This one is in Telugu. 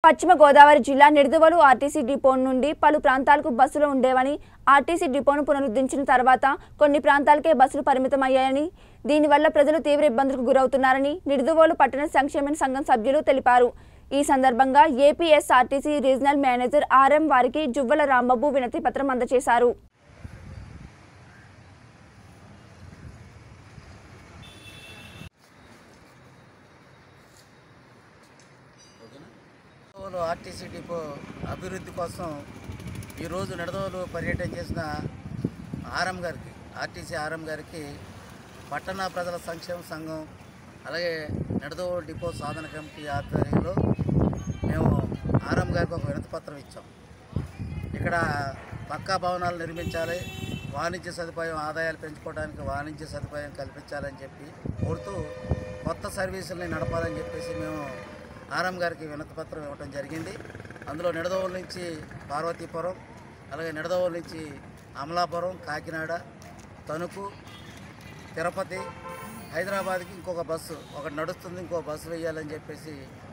పశ్చిమ గోదావరి జిల్లా నిడదవోలు ఆర్టీసీ డిపో నుండి పలు ప్రాంతాలకు బస్సులు ఉండేవని ఆర్టీసీ డిపోను పునరుద్ధరించిన తర్వాత కొన్ని ప్రాంతాలకే బస్సులు పరిమితమయ్యాయని దీనివల్ల ప్రజలు తీవ్ర ఇబ్బందులకు గురవుతున్నారని నిడదవోలు పట్టణ సంక్షేమ సంఘం సభ్యులు తెలిపారు ఈ సందర్భంగా ఏపీఎస్ఆర్టీసీ రీజనల్ మేనేజర్ ఆర్ఎం వారికి జువ్వల రాంబాబు వినతి పత్రం అందజేశారు నిడదవోలు ఆర్టీసీ డిపో అభివృద్ధి కోసం ఈరోజు నిడదవోలు పర్యటన చేసిన ఆర్ఎం గారికి ఆర్టీసీ ఆర్ఎం గారికి పట్టణ ప్రజల సంక్షేమ సంఘం అలాగే నిడదవోలు డిపో సాధన కమిటీ ఆధ్వర్యంలో మేము ఆర్ఎం గారికి ఒక వినతి పత్రం ఇచ్చాం ఇక్కడ పక్కా భవనాలు నిర్మించాలి వాణిజ్య సదుపాయం ఆదాయాలు పెంచుకోవడానికి వాణిజ్య సదుపాయం కల్పించాలని చెప్పి కోరుతూ కొత్త సర్వీసుల్ని నడపాలని చెప్పేసి మేము ఆర్ఎం గారికి వినతి పత్రం ఇవ్వడం జరిగింది అందులో నిడదవోలు నుంచి పార్వతీపురం అలాగే నిడదవోలు నుంచి అమలాపురం కాకినాడ తణుకు తిరుపతి హైదరాబాద్కి ఇంకొక బస్సు ఒకటి నడుస్తుంది ఇంకో బస్సు వేయాలని చెప్పేసి